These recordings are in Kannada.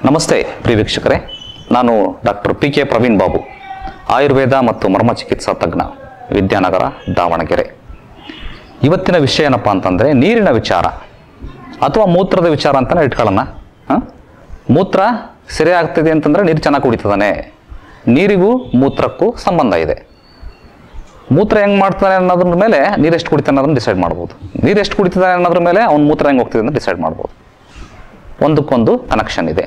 ನಮಸ್ತೆ ಪ್ರಿಯ ವೀಕ್ಷಕರೇ ನಾನು doctor P K Praveen Babu Ayurveda ಮತ್ತು ಮರ್ಮ ಚಿಕಿತ್ಸಾ ತಜ್ಞ ವಿದ್ಯಾನಗರ ದಾವಣಗೆರೆ ಇವತ್ತಿನ ವಿಷಯ ಏನಪ್ಪ ಅಂತಂದರೆ ನೀರಿನ ವಿಚಾರ ಅಥವಾ ಮೂತ್ರದ ವಿಚಾರ ಅಂತಲೇ ಇಟ್ಕೊಳ್ಳೋಣ ಹಾಂ ಮೂತ್ರ ಸರಿ ಆಗ್ತಿದೆ ಅಂತಂದರೆ ನೀರು ಚೆನ್ನಾಗಿ ಕುಡಿತದಾನೆ ನೀರಿಗೂ ಮೂತ್ರಕ್ಕೂ ಸಂಬಂಧ ಇದೆ ಮೂತ್ರ ಹೆಂಗೆ ಮಾಡ್ತಾನೆ ಅನ್ನೋದ್ರ ಮೇಲೆ ನೀರು ಎಷ್ಟು ಕುಡಿತಾನೆ ಅನ್ನೋದನ್ನ ಡಿಸೈಡ್ ಮಾಡ್ಬೋದು ನೀರು ಎಷ್ಟು ಕುಡಿತಾನೆ ಅನ್ನೋದ್ರ ಮೇಲೆ ಅವ್ನ ಮೂತ್ರ ಹೆಂಗೆ ಹೋಗ್ತಿದೆ ಅಂತ ಡಿಸೈಡ್ ಮಾಡ್ಬೋದು ಒಂದಕ್ಕೊಂದು ಕನೆಕ್ಷನ್ ಇದೆ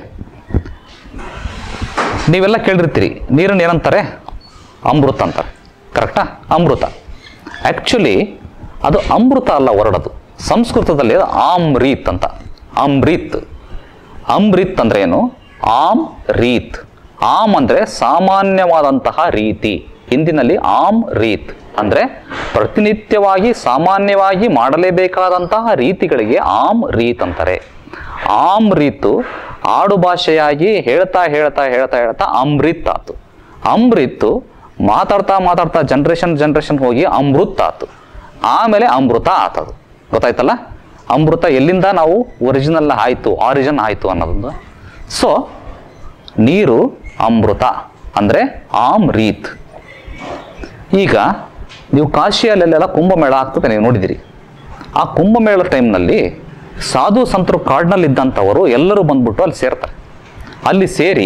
ನೀವೆಲ್ಲ ಕೇಳಿರ್ತೀರಿ ನೀರನ್ನು ಏನಂತಾರೆ ಅಮೃತ ಅಂತಾರೆ ಕರೆಕ್ಟಾ ಅಮೃತ ಆ್ಯಕ್ಚುಲಿ ಅದು ಅಮೃತ ಅಲ್ಲ ಹೊರಡೋದು ಸಂಸ್ಕೃತದಲ್ಲಿ ಅದು ಆಮ್ರೀತ್ ಅಂತ ಅಮೃತ್ ಅಮೃತ್ ಅಂದ್ರೆ ಏನು ಆಮ್ ರೀತ್ ಆಮ್ ಅಂದ್ರೆ ಸಾಮಾನ್ಯವಾದಂತಹ ರೀತಿ ಹಿಂದಿನಲ್ಲಿ ಆಮ್ ರೀತ್ ಅಂದ್ರೆ ಪ್ರತಿನಿತ್ಯವಾಗಿ ಸಾಮಾನ್ಯವಾಗಿ ಮಾಡಲೇಬೇಕಾದಂತಹ ರೀತಿಗಳಿಗೆ ಆಮ್ ರೀತ್ ಅಂತಾರೆ ಆಮ್ ರೀತು ಆಡು ಭಾಷೆಯಾಗಿ ಹೇಳ್ತಾ ಹೇಳ್ತಾ ಹೇಳ್ತಾ ಹೇಳ್ತಾ ಅಮೃತ್ ಆತು ಅಮೃತ್ ಮಾತಾಡ್ತಾ ಮಾತಾಡ್ತಾ ಜನ್ರೇಷನ್ ಜನ್ರೇಷನ್ ಹೋಗಿ ಅಮೃತ್ ಆತು ಆಮೇಲೆ ಅಮೃತ ಆತದು ಗೊತ್ತಾಯ್ತಲ್ಲ ಅಮೃತ ಎಲ್ಲಿಂದ ನಾವು ಒರಿಜಿನಲ್ ಆಯಿತು ಆರಿಜಿನ್ ಆಯಿತು ಅನ್ನೋದೊಂದು ಸೊ ನೀರು ಅಮೃತ ಅಂದರೆ ಆಮ್ ರೀತ್ ಈಗ ನೀವು ಕಾಶಿಯಲ್ಲೆಲ್ಲ ಕುಂಭಮೇಳ ಆಗ್ತದೆ ನೀವು ನೋಡಿದಿರಿ ಆ ಕುಂಭಮೇಳ ಟೈಮ್ನಲ್ಲಿ ಸಾಧು ಸಂತರು ಕಾಡಿನಲ್ಲಿ ಇದ್ದಂಥವರು ಎಲ್ಲರೂ ಬಂದ್ಬಿಟ್ಟು ಅಲ್ಲಿ ಸೇರ್ತಾರೆ ಅಲ್ಲಿ ಸೇರಿ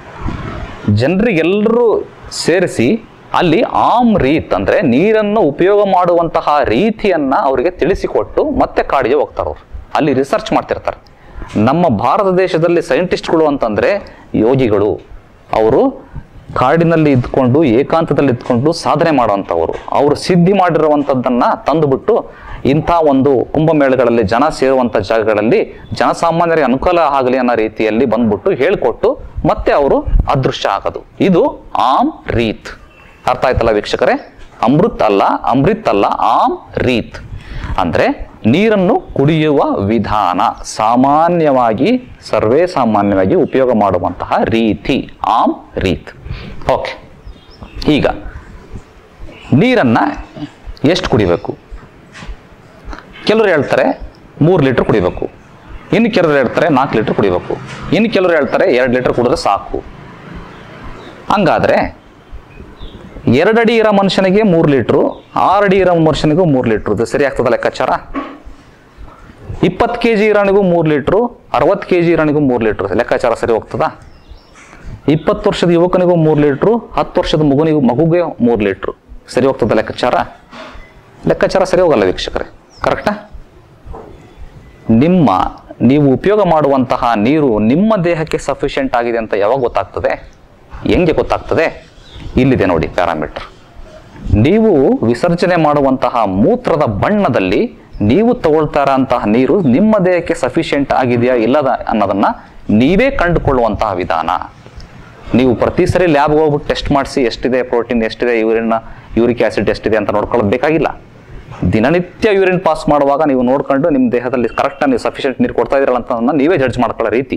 ಜನರಿಗೆಲ್ಲರೂ ಸೇರಿಸಿ ಅಲ್ಲಿ ಆಮ್ ರೀತ್ ಅಂದರೆ ನೀರನ್ನು ಉಪಯೋಗ ಮಾಡುವಂತಹ ರೀತಿಯನ್ನು ಅವರಿಗೆ ತಿಳಿಸಿಕೊಟ್ಟು ಮತ್ತೆ ಕಾಡಿಗೆ ಹೋಗ್ತಾರೆ ಅವರು ಅಲ್ಲಿ ರಿಸರ್ಚ್ ಮಾಡ್ತಿರ್ತಾರೆ ನಮ್ಮ ಭಾರತ ದೇಶದಲ್ಲಿ ಸೈಂಟಿಸ್ಟ್ಗಳು ಅಂತಂದರೆ ಯೋಗಿಗಳು ಅವರು ಕಾಡಿನಲ್ಲಿ ಇದ್ಕೊಂಡು ಏಕಾಂತದಲ್ಲಿ ಇದ್ಕೊಂಡು ಸಾಧನೆ ಮಾಡುವಂಥವರು ಅವರು ಸಿದ್ಧಿ ಮಾಡಿರುವಂಥದ್ದನ್ನು ತಂದುಬಿಟ್ಟು ಇಂಥ ಒಂದು ಕುಂಭಮೇಳಗಳಲ್ಲಿ ಜನ ಸೇರುವಂಥ ಜಾಗಗಳಲ್ಲಿ ಜನಸಾಮಾನ್ಯರಿಗೆ ಅನುಕೂಲ ಆಗಲಿ ಅನ್ನೋ ರೀತಿಯಲ್ಲಿ ಬಂದ್ಬಿಟ್ಟು ಹೇಳಿಕೊಟ್ಟು ಮತ್ತೆ ಅವರು ಅದೃಶ್ಯ ಆಗೋದು ಇದು ಆಮ್ ರೀತ್ ಅರ್ಥ ಆಯ್ತಲ್ಲ ವೀಕ್ಷಕರೇ ಅಮೃತ್ ಅಲ್ಲ ಅಮೃತ್ ಅಲ್ಲ ಆಮ್ ರೀತ್ ಅಂದ್ರೆ ನೀರನ್ನು ಕುಡಿಯುವ ವಿಧಾನ ಸಾಮಾನ್ಯವಾಗಿ ಸರ್ವೇ ಸಾಮಾನ್ಯವಾಗಿ ಉಪಯೋಗ ಮಾಡುವಂತಹ ರೀತಿ ಆಮ್ ರೀತ್ ಓಕೆ ಈಗ ನೀರನ್ನ ಎಷ್ಟು ಕುಡಿಬೇಕು ಕೆಲವರು ಹೇಳ್ತಾರೆ ಮೂರು ಲೀಟ್ರ್ ಕುಡಿಬೇಕು ಇನ್ನು ಕೆಲವರು ಹೇಳ್ತಾರೆ ನಾಲ್ಕು ಲೀಟ್ರ್ ಕುಡಿಬೇಕು ಇನ್ನು ಕೆಲವರು ಹೇಳ್ತಾರೆ ಎರಡು ಲೀಟ್ರ್ ಕುಡಿದ್ರೆ ಸಾಕು ಹಂಗಾದ್ರೆ ಎರಡಡಿ ಇರೋ ಮನುಷ್ಯನಿಗೆ ಮೂರು ಲೀಟ್ರು ಆರಡಿ ಇರೋ ಮನುಷ್ಯನಿಗೂ ಮೂರು ಲೀಟ್ರು ಇದು ಸರಿ ಆಗ್ತದ ಲೆಕ್ಕಾಚಾರ ಇಪ್ಪತ್ತು ಕೆ ಜಿ ಇರೋನಿಗೂ ಮೂರು ಲೀಟ್ರು ಅರವತ್ತು ಕೆ ಜಿ ಇರೋನಿಗೂ ಮೂರು ಲೀಟ್ರು ಲೆಕ್ಕಾಚಾರ ಸರಿ ಹೋಗ್ತದಾ ಇಪ್ಪತ್ತು ವರ್ಷದ ಯುವಕನಿಗೂ ಮೂರು ಲೀಟ್ರು ಹತ್ತು ವರ್ಷದ ಮಗುನಿಗೂ ಮಗುಗೆ ಮೂರು ಲೀಟ್ರು ಸರಿ ಹೋಗ್ತದ ಲೆಕ್ಕಾಚಾರ ಲೆಕ್ಕಾಚಾರ ಸರಿ ಹೋಗಲ್ಲ ವೀಕ್ಷಕರೇ ಕರೆಕ್ಟಾ ನಿಮ್ಮ ನೀವು ಉಪಯೋಗ ಮಾಡುವಂತಹ ನೀರು ನಿಮ್ಮ ದೇಹಕ್ಕೆ ಸಫಿಷಿಯೆಂಟ್ ಆಗಿದೆ ಅಂತ ಯಾವಾಗ ಗೊತ್ತಾಗ್ತದೆ ಹೆಂಗೆ ಗೊತ್ತಾಗ್ತದೆ ಇಲ್ಲಿದೆ ನೋಡಿ ಪ್ಯಾರಾಮೀಟರ್ ನೀವು ವಿಸರ್ಜನೆ ಮಾಡುವಂತಹ ಮೂತ್ರದ ಬಣ್ಣದಲ್ಲಿ ನೀವು ತಗೊಳ್ತಾ ಇರೋಂತಹ ನೀರು ನಿಮ್ಮ ದೇಹಕ್ಕೆ ಸಫಿಷಿಯೆಂಟ್ ಆಗಿದೆಯಾ ಇಲ್ಲದ ಅನ್ನೋದನ್ನ ನೀವೇ ಕಂಡುಕೊಳ್ಳುವಂತಹ ವಿಧಾನ ನೀವು ಪ್ರತಿ ಸರಿ ಲ್ಯಾಬ್ಗೆ ಹೋಗ್ಬಿಟ್ಟು ಟೆಸ್ಟ್ ಮಾಡಿಸಿ ಎಷ್ಟಿದೆ ಪ್ರೋಟೀನ್ ಎಷ್ಟಿದೆ ಯೂರಿನ್ ಯೂರಿಕ್ ಆಸಿಡ್ ಎಷ್ಟಿದೆ ಅಂತ ನೋಡ್ಕೊಳ್ಳೋದು ಬೇಕಾಗಿಲ್ಲ ದಿನನಿತ್ಯ ಯೂರಿನ್ ಪಾಸ್ ಮಾಡುವಾಗ ನೀವು ನೋಡ್ಕೊಂಡು ನಿಮ್ಮ ದೇಹದಲ್ಲಿ ಕರೆಕ್ಟಾಗಿ ನೀವು ಸಫಿಷಿಯೆಂಟ್ ನೀರು ಕೊಡ್ತಾ ಇದ್ದೀರಲ್ಲ ಅಂತ ನೀವೇ ಜಡ್ಜ್ ಮಾಡ್ಕೊಳ್ಳೋ ರೀತಿ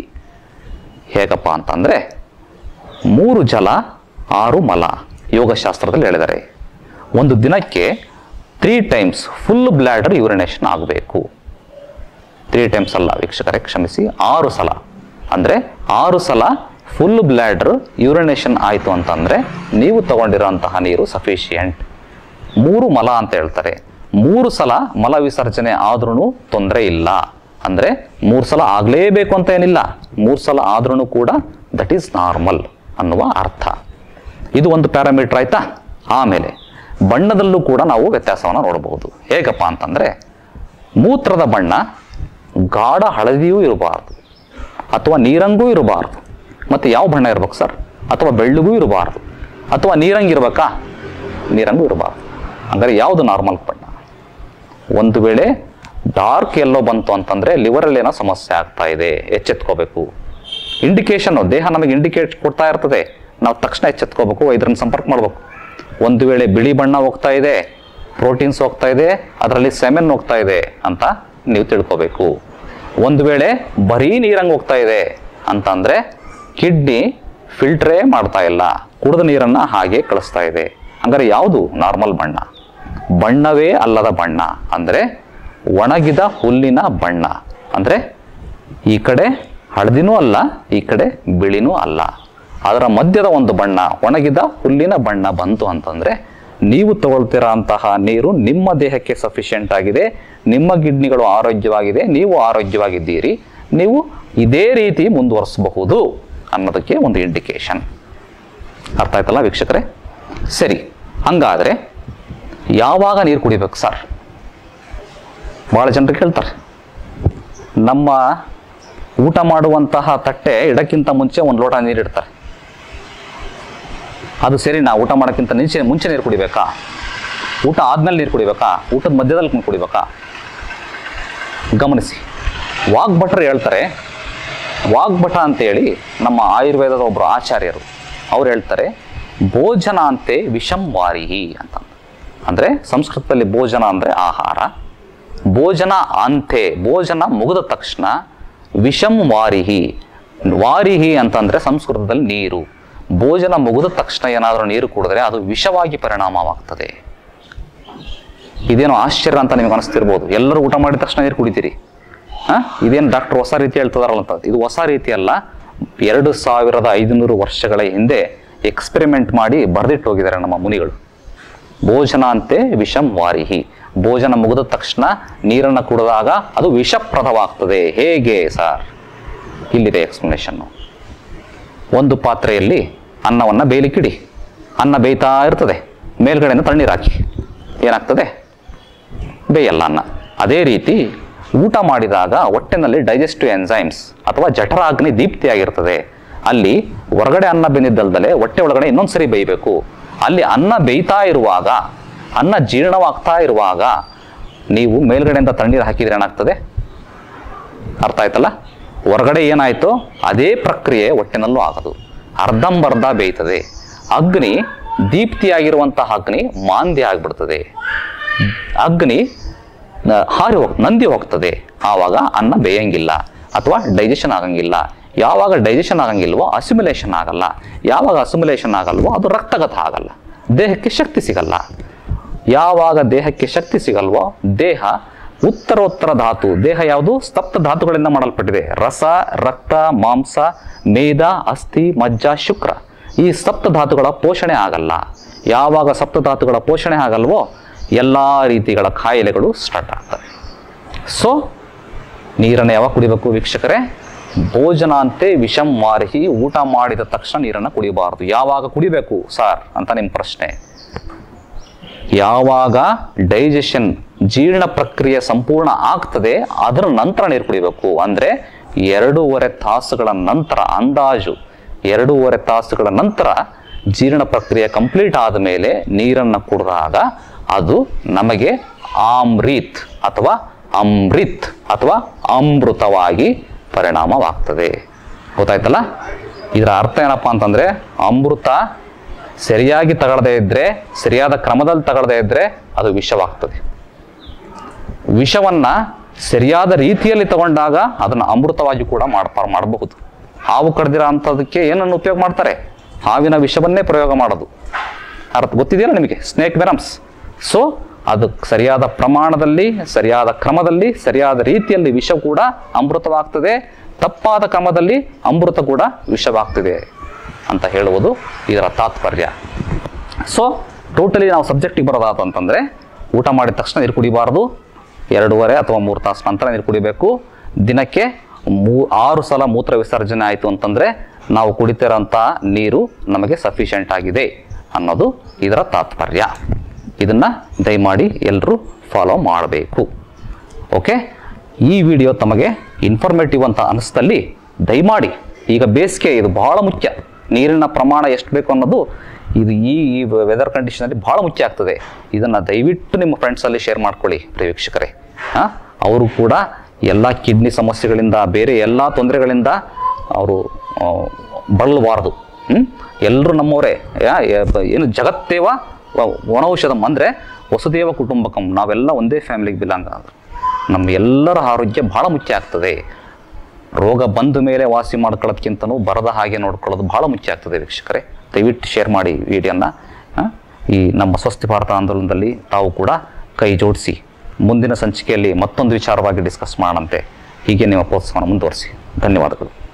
ಹೇಗಪ್ಪ ಅಂತಂದರೆ ಮೂರು ಜಲ ಆರು ಮಲ ಯೋಗಶಾಸ್ತ್ರದಲ್ಲಿ ಹೇಳಿದ್ದಾರೆ ಒಂದು ದಿನಕ್ಕೆ three times full bladder urination ಆಗಬೇಕು ತ್ರೀ ಟೈಮ್ಸ್ ಅಲ್ಲ ವೀಕ್ಷಕರೇ ಕ್ಷಮಿಸಿ ಆರು ಸಲ ಅಂದರೆ ಆರು ಸಲ ಫುಲ್ ಬ್ಲ್ಯಾಡರ್ ಯೂರಿನೇಷನ್ ಆಯಿತು ಅಂತಂದರೆ ನೀವು ತಗೊಂಡಿರೋಂತಹ ನೀರು ಸಫಿಷಿಯೆಂಟ್ ಮೂರು ಮಲ ಅಂತ ಹೇಳ್ತಾರೆ ಮೂರು ಸಲ ಮಲ ವಿಸರ್ಜನೆ ಆದ್ರೂ ತೊಂದರೆ ಇಲ್ಲ ಅಂದರೆ ಮೂರು ಸಲ ಆಗಲೇಬೇಕು ಅಂತ ಏನಿಲ್ಲ ಮೂರು ಸಲ ಆದ್ರೂ ಕೂಡ ದಟ್ ಈಸ್ ನಾರ್ಮಲ್ ಅನ್ನುವ ಅರ್ಥ ಇದು ಒಂದು ಪ್ಯಾರಾಮೀಟರ್ ಆಯ್ತಾ ಆಮೇಲೆ ಬಣ್ಣದಲ್ಲೂ ಕೂಡ ನಾವು ವ್ಯತ್ಯಾಸವನ್ನು ನೋಡಬಹುದು ಹೇಗಪ್ಪ ಅಂತಂದರೆ ಮೂತ್ರದ ಬಣ್ಣ ಗಾಢ ಹಳದಿಯೂ ಇರಬಾರ್ದು ಅಥವಾ ನೀರಂಗೂ ಇರಬಾರ್ದು ಮತ್ತು ಯಾವ ಬಣ್ಣ ಇರ್ಬೇಕು ಸರ್ ಅಥವಾ ಬೆಳ್ಳಗೂ ಇರಬಾರ್ದು ಅಥವಾ ನೀರಂಗಿರ್ಬೇಕಾ ನೀರಂಗೂ ಇರಬಾರ್ದು ಅಂದರೆ ಯಾವುದು ನಾರ್ಮಲ್ ಬಣ್ಣ ಒಂದು ವೇಳೆ ಡಾರ್ಕ್ ಎಲ್ಲೋ ಬಂತು ಅಂತಂದರೆ ಲಿವರಲ್ಲಿ ಏನೋ ಸಮಸ್ಯೆ ಆಗ್ತಾ ಇದೆ ಎಚ್ಚೆತ್ಕೋಬೇಕು ಇಂಡಿಕೇಶನ್ ದೇಹ ನಮಗೆ ಇಂಡಿಕೇಟ್ ಕೊಡ್ತಾ ಇರ್ತದೆ ನಾವು ತಕ್ಷಣ ಎಚ್ಚೆತ್ಕೋಬೇಕು ವೈದ್ಯರನ್ನ ಸಂಪರ್ಕ ಮಾಡಬೇಕು ಒಂದು ವೇಳೆ ಬಿಳಿ ಬಣ್ಣ ಹೋಗ್ತಾ ಇದೆ ಪ್ರೋಟೀನ್ಸ್ ಹೋಗ್ತಾ ಇದೆ ಅದರಲ್ಲಿ ಸೆಮೆನ್ ಹೋಗ್ತಾ ಇದೆ ಅಂತ ನೀವು ತಿಳ್ಕೋಬೇಕು ಒಂದು ವೇಳೆ ಬರೀ ನೀರಂಗೆ ಹೋಗ್ತಾ ಇದೆ ಅಂತಂದರೆ ಕಿಡ್ನಿ ಫಿಲ್ಟ್ರೇ ಮಾಡ್ತಾ ಇಲ್ಲ ಕುಡಿದ ನೀರನ್ನು ಹಾಗೆ ಕಳಿಸ್ತಾ ಇದೆ ಹಂಗಾರೆ ಯಾವುದು ನಾರ್ಮಲ್ ಬಣ್ಣ ಬಣ್ಣವೇ ಅಲ್ಲದ ಬಣ್ಣ ಅಂದರೆ ಒಣಗಿದ ಹುಲ್ಲಿನ ಬಣ್ಣ ಅಂದರೆ ಈ ಕಡೆ ಹಳದಿನೂ ಅಲ್ಲ ಈ ಕಡೆ ಬಿಳಿನೂ ಅಲ್ಲ ಅದರ ಮಧ್ಯದ ಒಂದು ಬಣ್ಣ ಒಣಗಿದ ಹುಲ್ಲಿನ ಬಣ್ಣ ಬಂತು ಅಂತಂದ್ರೆ ನೀವು ತಗೊಳ್ತಿರೋ ಅಂತಹ ನೀರು ನಿಮ್ಮ ದೇಹಕ್ಕೆ ಸಫಿಷಿಯೆಂಟ್ ಆಗಿದೆ ನಿಮ್ಮ ಕಿಡ್ನಿಗಳು ಆರೋಗ್ಯವಾಗಿದೆ ನೀವು ಆರೋಗ್ಯವಾಗಿದ್ದೀರಿ ನೀವು ಇದೇ ರೀತಿ ಮುಂದುವರಿಸಬಹುದು ಅನ್ನೋದಕ್ಕೆ ಒಂದು ಇಂಡಿಕೇಶನ್ ಅರ್ಥ ಆಯ್ತಲ್ಲ ವೀಕ್ಷಕರೇ ಸರಿ ಹಂಗಾದ್ರೆ ಯಾವಾಗ ನೀರು ಕುಡಿಬೇಕು ಸರ್ ಭಾಳ ಜನರು ಕೇಳ್ತಾರೆ ನಮ್ಮ ಊಟ ಮಾಡುವಂತಹ ತಟ್ಟೆ ಇಡಕ್ಕಿಂತ ಮುಂಚೆ ಒಂದು ಲೋಟ ನೀರು ಇಡ್ತಾರೆ ಅದು ಸರಿ ನಾ ಊಟ ಮಾಡೋಕ್ಕಿಂತ ಮುಂಚೆ ಮುಂಚೆ ನೀರು ಕುಡಿಬೇಕಾ ಊಟ ಆದ್ಮೇಲೆ ನೀರು ಕುಡಿಬೇಕಾ ಊಟದ ಮಧ್ಯದಲ್ಲಿ ನೀರು ಕುಡಿಬೇಕಾ ಗಮನಿಸಿ ವಾಗ್ಭಟ್ರು ಹೇಳ್ತಾರೆ ವಾಗ್ಭಟ ಅಂತೇಳಿ ನಮ್ಮ ಆಯುರ್ವೇದದ ಒಬ್ಬರು ಆಚಾರ್ಯರು ಅವ್ರು ಹೇಳ್ತಾರೆ ಭೋಜನ ಅಂತೆ ವಿಷಂ ವಾರಿಹಿ ಅಂತ ಅಂದರೆ ಸಂಸ್ಕೃತದಲ್ಲಿ ಭೋಜನ ಅಂದರೆ ಆಹಾರ ಭೋಜನ ಅಂತೆ ಭೋಜನ ಮುಗಿದ ತಕ್ಷಣ ವಿಷಂ ವಾರಿಹಿ ವಾರಿಹಿ ಅಂತಂದರೆ ಸಂಸ್ಕೃತದಲ್ಲಿ ನೀರು ಭೋಜನ ಮುಗಿದ ತಕ್ಷಣ ಏನಾದರೂ ನೀರು ಕುಡಿದ್ರೆ ಅದು ವಿಷವಾಗಿ ಪರಿಣಾಮವಾಗ್ತದೆ ಇದೇನೋ ಆಶ್ಚರ್ಯ ಅಂತ ನಿಮಗೆ ಅನಿಸ್ತಿರ್ಬೋದು ಎಲ್ಲರೂ ಊಟ ಮಾಡಿದ ತಕ್ಷಣ ನೀರು ಕುಡಿತೀರಿ ಹಾಂ ಇದೇನು ಡಾಕ್ಟರ್ ಹೊಸ ರೀತಿ ಹೇಳ್ತದಾರಲ್ಲ ಅಂತ ಇದು ಹೊಸ ರೀತಿ ಅಲ್ಲ ಎರಡು ಸಾವಿರದ ಐದುನೂರು ವರ್ಷಗಳ ಹಿಂದೆ ಎಕ್ಸ್ಪೆರಿಮೆಂಟ್ ಮಾಡಿ ಬರೆದಿಟ್ಟು ಹೋಗಿದ್ದಾರೆ ನಮ್ಮ ಮುನಿಗಳು ಭೋಜನ ಅಂತೆ ವಿಷಂ ವಾರಿಹಿ ಭೋಜನ ಮುಗಿದ ತಕ್ಷಣ ನೀರನ್ನು ಕುಡಿದಾಗ ಅದು ವಿಷಪ್ರದವಾಗ್ತದೆ ಹೇಗೆ ಸರ್ ಇಲ್ಲಿದೆ ಎಕ್ಸ್ಪ್ಲನೇಷನ್ನು ಒಂದು ಪಾತ್ರೆಯಲ್ಲಿ ಅನ್ನವನ್ನು ಬೇಯಲಿಕ್ಕಿಡಿ ಅನ್ನ ಬೇಯ್ತಾ ಇರ್ತದೆ ಮೇಲ್ಗಡೆಯಿಂದ ತಣ್ಣೀರು ಹಾಕಿ ಏನಾಗ್ತದೆ ಬೇಯಲ್ಲ ಅನ್ನ ಅದೇ ರೀತಿ ಊಟ ಮಾಡಿದಾಗ ಹೊಟ್ಟೆನಲ್ಲಿ ಡೈಜೆಸ್ಟಿವ್ ಎನ್ಸೈಮ್ಸ್ ಅಥವಾ ಜಠರಾಗ್ನಿ ದೀಪ್ತಿಯಾಗಿರ್ತದೆ ಅಲ್ಲಿ ಹೊರಗಡೆ ಅನ್ನ ಬೆಂದಿದ್ದಲ್ದಲೆ ಹೊಟ್ಟೆ ಒಳಗಡೆ ಇನ್ನೊಂದು ಸರಿ ಬೇಯಬೇಕು ಅಲ್ಲಿ ಅನ್ನ ಬೇಯ್ತಾ ಇರುವಾಗ ಅನ್ನ ಜೀರ್ಣವಾಗ್ತಾ ಇರುವಾಗ ನೀವು ಮೇಲ್ಗಡೆಯಿಂದ ತಣ್ಣೀರು ಹಾಕಿದ್ರೆ ಏನಾಗ್ತದೆ ಅರ್ಥ ಆಯ್ತಲ್ಲ ಹೊರಗಡೆ ಏನಾಯ್ತು ಅದೇ ಪ್ರಕ್ರಿಯೆ ಹೊಟ್ಟೆನಲ್ಲೂ ಆಗೋದು ಅರ್ಧಂಬರ್ಧ ಬೇಯ್ತದೆ ಅಗ್ನಿ ದೀಪ್ತಿಯಾಗಿರುವಂತಹ ಅಗ್ನಿ ಮಾಂದ್ಯ ಆಗ್ಬಿಡ್ತದೆ ಅಗ್ನಿ ನ- ಹಾರಿ ಹೋಗ್ ನಂದಿ ಹೋಗ್ತದೆ ಆವಾಗ ಅನ್ನ ಬೇಯಂಗಿಲ್ಲ ಅಥವಾ ಡೈಜೆಷನ್ ಆಗಂಗಿಲ್ಲ ಯಾವಾಗ ಡೈಜೆಷನ್ ಆಗಂಗಿಲ್ವೋ ಅಸಿಮ್ಯುಲೇಷನ್ ಆಗಲ್ಲ ಯಾವಾಗ ಅಸಿಮ್ಯುಲೇಷನ್ ಆಗಲ್ವೋ ಅದು ರಕ್ತಗತ ಆಗಲ್ಲ ದೇಹಕ್ಕೆ ಶಕ್ತಿ ಸಿಗಲ್ಲ ಯಾವಾಗ ದೇಹಕ್ಕೆ ಶಕ್ತಿ ಸಿಗಲ್ವೋ ದೇಹ ಉತ್ತರೋತ್ತರ ಧಾತು ದೇಹ ಯಾವುದು ಸಪ್ತ ಧಾತುಗಳಿಂದ ಮಾಡಲ್ಪಟ್ಟಿದೆ ರಸ ರಕ್ತ ಮಾಂಸ ಮೇದ ಅಸ್ಥಿ ಮಜ್ಜ ಶುಕ್ರ ಈ ಸಪ್ತ ಧಾತುಗಳ ಪೋಷಣೆ ಆಗಲ್ಲ ಯಾವಾಗ ಸಪ್ತ ಧಾತುಗಳ ಪೋಷಣೆ ಆಗಲ್ವೋ ಎಲ್ಲ ರೀತಿಗಳ ಕಾಯಿಲೆಗಳು ಸ್ಟಾರ್ಟ್ ಆಗ್ತವೆ ಸೊ ನೀರನ್ನು ಯಾವಾಗ ಕುಡಿಬೇಕು ವೀಕ್ಷಕರೇ ಭೋಜನ ಅಂತೆ ವಿಷಂ ಮಾರಿಹಿ ಊಟ ಮಾಡಿದ ತಕ್ಷಣ ನೀರನ್ನು ಕುಡಿಯಬಾರದು ಯಾವಾಗ ಕುಡಿಬೇಕು ಸರ್ ಅಂತ ನಿಮ್ಮ ಪ್ರಶ್ನೆ ಯಾವಾಗ ಡೈಜೆಷನ್ ಜೀರ್ಣ ಪ್ರಕ್ರಿಯೆ ಸಂಪೂರ್ಣ ಆಗ್ತದೆ ಅದರ ನಂತರ ನೀರು ಕುಡಿಬೇಕು ಅಂದರೆ ಎರಡೂವರೆ ತಾಸುಗಳ ನಂತರ ಅಂದಾಜು ಎರಡೂವರೆ ತಾಸುಗಳ ನಂತರ ಜೀರ್ಣ ಪ್ರಕ್ರಿಯೆ ಕಂಪ್ಲೀಟ್ ಆದ ಮೇಲೆ ನೀರನ್ನು ಕುಡಿದಾಗ ಅದು ನಮಗೆ ಆಮ್ರಿತ್ ಅಥವಾ ಅಮೃತ್ ಅಥವಾ ಅಮೃತವಾಗಿ ಪರಿಣಾಮವಾಗ್ತದೆ ಗೊತ್ತಾಯ್ತಲ್ಲ ಇದರ ಅರ್ಥ ಏನಪ್ಪ ಅಂತಂದ್ರೆ ಅಮೃತ ಸರಿಯಾಗಿ ತಗೊಳ್ಳದೇ ಇದ್ರೆ ಸರಿಯಾದ ಕ್ರಮದಲ್ಲಿ ತಗೊಳ್ಳದೇ ಇದ್ರೆ ಅದು ವಿಷವಾಗ್ತದೆ ವಿಷವನ್ನ ಸರಿಯಾದ ರೀತಿಯಲ್ಲಿ ತಗೊಂಡಾಗ ಅದನ್ನು ಅಮೃತವಾಗಿ ಕೂಡ ಮಾಡ್ಪ ಮಾಡಬಹುದು ಹಾವು ಕಡ್ದಿರೋ ಅಂಥದಕ್ಕೆ ಏನನ್ನು ಉಪಯೋಗ ಮಾಡ್ತಾರೆ ಹಾವಿನ ವಿಷವನ್ನೇ ಪ್ರಯೋಗ ಮಾಡೋದು ಅರ್ಥ ಗೊತ್ತಿದೆಯಲ್ಲ ನಿಮಗೆ ಸ್ನೇಕ್ ವೆನಮ್ಸ್ ಸೊ ಅದು ಸರಿಯಾದ ಪ್ರಮಾಣದಲ್ಲಿ ಸರಿಯಾದ ಕ್ರಮದಲ್ಲಿ ಸರಿಯಾದ ರೀತಿಯಲ್ಲಿ ವಿಷ ಕೂಡ ಅಮೃತವಾಗ್ತದೆ ತಪ್ಪಾದ ಕ್ರಮದಲ್ಲಿ ಅಮೃತ ಕೂಡ ವಿಷವಾಗ್ತದೆ ಅಂತ ಹೇಳುವುದು ಇದರ ತಾತ್ಪರ್ಯ ಸೊ ಟೋಟಲಿ ನಾವು ಸಬ್ಜೆಕ್ಟಿಗೆ ಬರೋದಾತು ಅಂತಂದರೆ ಊಟ ಮಾಡಿದ ತಕ್ಷಣ ನೀರು ಕುಡಿಬಾರ್ದು ಎರಡೂವರೆ ಅಥವಾ ಮೂರು ತಾಸು ನಂತರ ನೀರು ಕುಡಿಬೇಕು ದಿನಕ್ಕೆ ಮೂ ಆರು ಸಲ ಮೂತ್ರ ವಿಸರ್ಜನೆ ಆಯಿತು ಅಂತಂದರೆ ನಾವು ಕುಡಿತಿರೋಂಥ ನೀರು ನಮಗೆ ಸಫಿಷಿಯೆಂಟ್ ಆಗಿದೆ ಅನ್ನೋದು ಇದರ ತಾತ್ಪರ್ಯ ಇದನ್ನು ದಯಮಾಡಿ ಎಲ್ಲರೂ ಫಾಲೋ ಮಾಡಬೇಕು ಓಕೆ ಈ ವಿಡಿಯೋ ತಮಗೆ ಇನ್ಫಾರ್ಮೇಟಿವ್ ಅಂತ ಅನಿಸ್ತಲ್ಲಿ ದಯಮಾಡಿ ಈಗ ಬೇಸಿಗೆ ಇದು ಬಹಳ ಮುಖ್ಯ ನೀರಿನ ಪ್ರಮಾಣ ಎಷ್ಟು ಬೇಕು ಅನ್ನೋದು ಇದು ಈ ಈ ವೆದರ್ ಕಂಡೀಷನಲ್ಲಿ ಬಹಳ ಮುಖ್ಯ ಆಗ್ತದೆ ಇದನ್ನು ದಯವಿಟ್ಟು ನಿಮ್ಮ ಫ್ರೆಂಡ್ಸಲ್ಲಿ ಶೇರ್ ಮಾಡ್ಕೊಳ್ಳಿ ಪ್ರಿಯ ವೀಕ್ಷಕರೇ ಹಾಂ ಅವರು ಕೂಡ ಎಲ್ಲ ಕಿಡ್ನಿ ಸಮಸ್ಯೆಗಳಿಂದ ಬೇರೆ ಎಲ್ಲ ತೊಂದರೆಗಳಿಂದ ಅವರು ಬಳಲಬಾರದು ಹ್ಞೂ ಎಲ್ಲರೂ ನಮ್ಮವರೇ ಯಾ- ಯಾ- ಏನು ಜಗತ್ತೇವ ವ- ವನೌಷಧಂ ಅಂದರೆ ವಸುದೇವ ಕುಟುಂಬಕಂ ನಾವೆಲ್ಲ ಒಂದೇ ಫ್ಯಾಮಿಲಿಗೆ ಬಿಲಾಂಗ್ ಆದ್ರು ನಮ್ಮ ಎಲ್ಲರ ಆರೋಗ್ಯ ಬಹಳ ಮುಖ್ಯ ಆಗ್ತದೆ ರೋಗ ಬಂದ ಮೇಲೆ ವಾಸಿ ಮಾಡ್ಕೊಳ್ಳೋದಕ್ಕಿಂತನೂ ಬರದ ಹಾಗೆ ನೋಡ್ಕೊಳ್ಳೋದು ಬಹಳ ಮುಖ್ಯ ಆಗ್ತದೆ ವೀಕ್ಷಕರೇ ದಯವಿಟ್ಟು ಶೇರ್ ಮಾಡಿ ವಿಡಿಯೋನ ಈ ನಮ್ಮ ಸ್ವಸ್ಥ ಭಾರತ ಆಂದೋಲನದಲ್ಲಿ ತಾವು ಕೂಡ ಕೈ ಜೋಡಿಸಿ ಮುಂದಿನ ಸಂಚಿಕೆಯಲ್ಲಿ ಮತ್ತೊಂದು ವಿಚಾರವಾಗಿ ಡಿಸ್ಕಸ್ ಮಾಡೋಣಂತೆ ಹೀಗೆ ನಿಮ್ಮ ಪ್ರೋತ್ಸಾಹವನ್ನು ಮುಂದುವರಿಸಿ ಧನ್ಯವಾದಗಳು